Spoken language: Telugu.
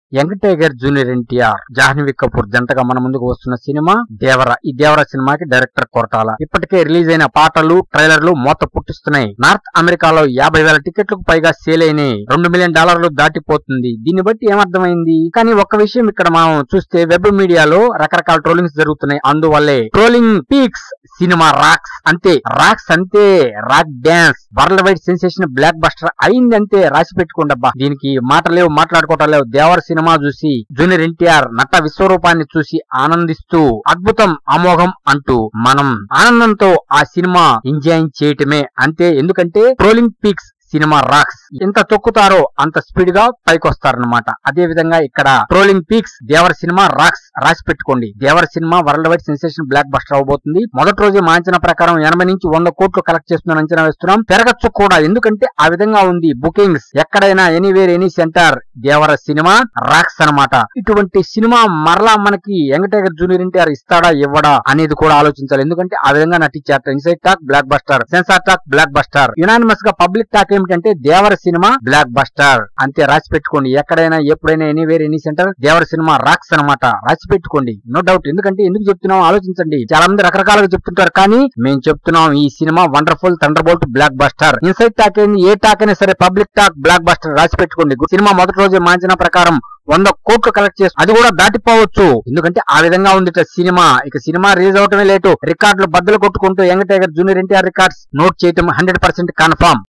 young tiger junior NTR Jahnavi Kapoor జంటగా మన ముందుకు వస్తున్న సినిమా దేవర ఈ దేవర సినిమాకి డైరెక్టర్ కొరటాల ఇప్పటికే రిలీజ్ అయిన పాటలు ట్రైలర్లు మోత పుట్టిస్తున్నాయి నార్త్ అమెరికాలో యాభై వేల టికెట్లకు పైగా సేల్ అయినాయి రెండు మిలియన్ డాలర్లు దాటిపోతుంది దీన్ని బట్టి ఏమర్థమైంది కానీ ఒక్క విషయం ఇక్కడ మనం చూస్తే వెబ్ మీడియాలో రకరకాల ట్రోలింగ్స్ జరుగుతున్నాయి అందువల్లే ట్రోలింగ్ పీక్స్ సినిమా రాక్స్ అంతే రాక్స్ అంతే rock dance world wide sensation blockbuster అయింది అంతే రాసి పెట్టుకోండబ్బా దీనికి మాట లేవు మాట్లాడుకోవటం లేవు దేవర సినిమా చూసి జూనియర్ ఎన్టీఆర్ నట విశ్వరూపాన్ని చూసి ఆనందిస్తూ అద్భుతం అమోఘం అంటూ మనం ఆనందంతో ఆ సినిమా ఎంజాయ్ చేయటమే అంతే ఎందుకంటే ట్రోలింగ్ పీక్స్ సినిమా రాక్స్ ఎంత తొక్కుతారో అంత స్పీడ్ గా పైకొస్తారనమాట అదే విధంగా ఇక్కడ trolling peaks Devara cinema rocks రాసి పెట్టుకోండి Devara cinema world wide sensation blockbuster అవబోతుంది మొదటి రోజే మా అంచనా ప్రకారం ఎనభై నుంచి వంద కోట్లు కలెక్ట్ చేస్తుందని అంచనా వేస్తున్నాం పెరగచ్చు కూడా ఎందుకంటే ఆ విధంగా ఉంది బుకింగ్స్ ఎక్కడైనా anywhere any centre Devara cinema rocks అన్నమాట ఇటువంటి సినిమా మరలా మనకి యంగ్ టైగర్ జూనియర్ ఎన్టీఆర్ ఇస్తాడా ఇవ్వడా అనేది కూడా ఆలోచించాలి ఎందుకంటే ఆ విధంగా నటించారు inside talk blockbuster censor talk blockbuster unanimous గా పబ్లిక్ టాక్ ఏమిటంటే దేవర సినిమా బ్లాక్ బస్టర్ అంతే రాసి పెట్టుకోండి ఎక్కడైనా ఎప్పుడైనా anywhere any centre Devara cinema rocks అన్నమాట రాసి పెట్టుకోండి నో డౌట్ ఎందుకంటే ఎందుకు చెప్తున్నాం ఆలోచించండి చాలా మంది రకరకాలుగా చెప్తుంటారు కానీ మేము చెప్తున్నాం ఈ cinema wonderful thunderbolt blockbuster inside talk ఏంది ఏ టాక్ అయినా సరే పబ్లిక్ టాక్ బ్లాక్ బస్టర్ రాసి పెట్టుకోండి సినిమా మొదటి రోజే మాంచిన ప్రకారం వంద కోట్లు కలెక్ట్ చేసి అది కూడా దాటిపోవచ్చు ఎందుకంటే ఆ విధంగా ఉంది ఇట్లా సినిమా ఇక సినిమా రిలీజ్ అవటమే లేటు రికార్డులు బద్దలు కొట్టుకుంటూ young tiger junior NTR records note చేయటం హండ్రెడ్ పర్సెంట్ కన్ఫర్మ్